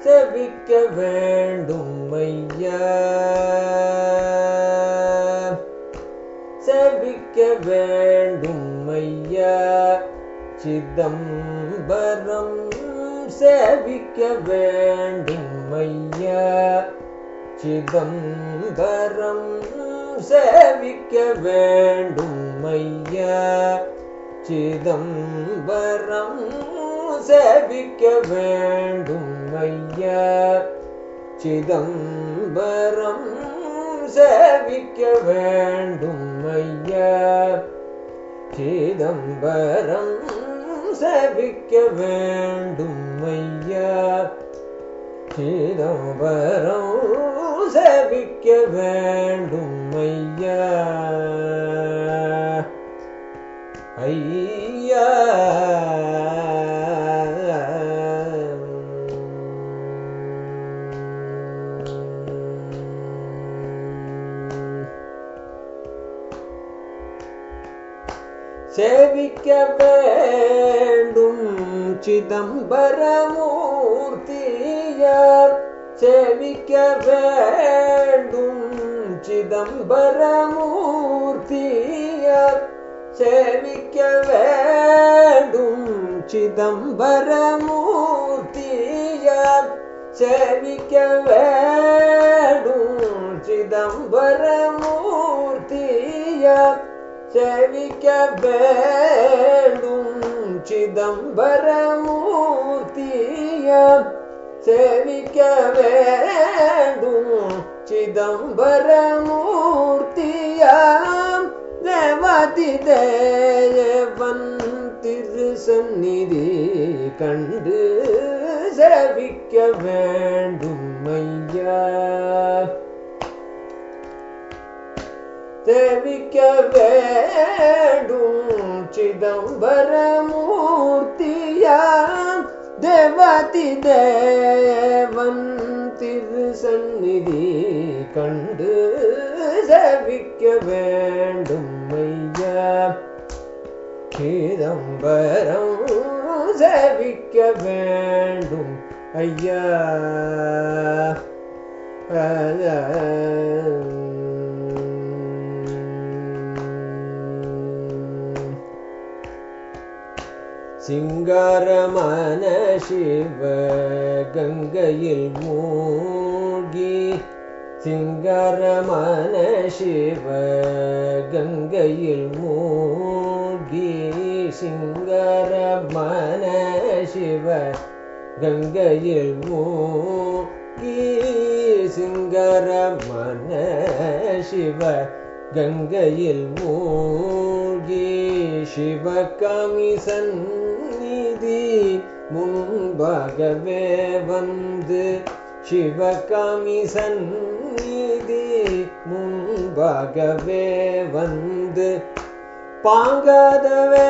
செவிக்க வேண்டும் ஐயா செவிக்க வேண்டும் ஐயா சிதம்பரம் சேவிக்க வேண்டும் ஐயா சிதம்பரம் சேவிக்க வேண்டும் ஐயா சிதம்பரம் சேவிக்க வேண்டும் ஐயா சிதம்பரம் சேவிக்க வேண்டும் ஐயா சிதம்பரம் சேவிக்க வேண்டும் ஐயா சிதம்பரம் சேவிக்க வேண்டும் ஐயா ஐயா சேவிக்க வேண்டும் சிதம்பரமூர்த்தியார் சேவிக்க வேண்டும் சிதம்பரமூர்த்தியார் சேவிக்க வேண்டும் சிதம்பரமூர்த்தியார் சேவிக்க வேண்டும் சிதம்பரமூர்த்தியார் சேவிக்க வேண்டும் சிதம்பரமூர்த்தியார் சேவிக்க வேண்டும் சிதம்பரமூர்த்தியாம் தேவதி தேவன் திருசந்நிதி கண்டு சேவிக்க வேண்டும் ஐயா தேவிக்க வேண்டும் சிதம்பரமூர்த்தியாம் தேவதி தேவன் திருசந்நிதி கண்டு சேவிக்க வேண்டும் ஐயா சிதம்பரம் சேவிக்க வேண்டும் ஐயா சிங்காரமான சிவ கங்கையில் மூழ்கி சிங்காரமான சிவ கங்கையில் மூழ்கி சிங்காரமான சிவ கங்கையில் மூழ்கி சிங்காரமான சிவ கங்கையில் மூழ்கி சிவகாமி சந்நிதி முன்பாகவே வந்து சிவகாமி சந்நிதி முன்பாகவே வந்து பாங்காதவே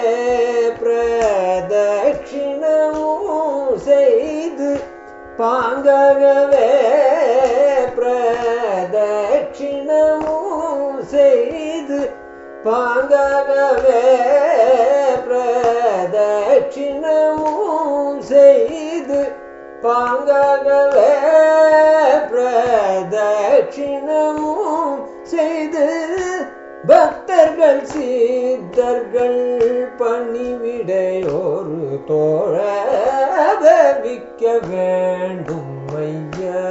பிரதட்சிணமும் செய்து பாங்காகவே பிரதட்சிணமும் செய்து பாங்காகவே பிரதட்சிணமும் செய்து பாங்காகவே பிரதட்சிணமும் செய்து பக்தர்கள் சித்தர்கள் பணிவிடையோரு தோழ விக்க வேண்டும் ஐயா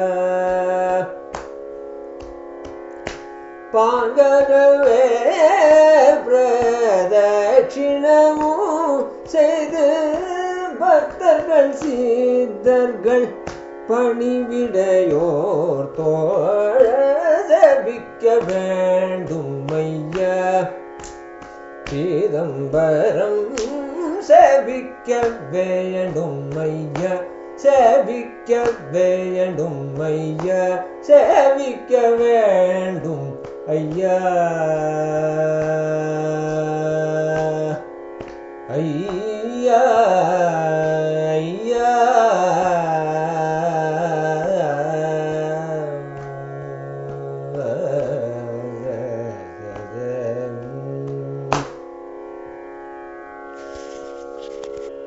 பாங்ககவே பிரதட்சிணமும் செய்து பக்தர்கள் சித்தர்கள் பணிவிடையோர் தோழ விக்க வேண்டும் ஐயா சிதம்பரம் சேவிக்க வேண்டும் ஐயா சேவிக்க வேண்டும் ஐயா சேவிக்க வேண்டும் ஐயா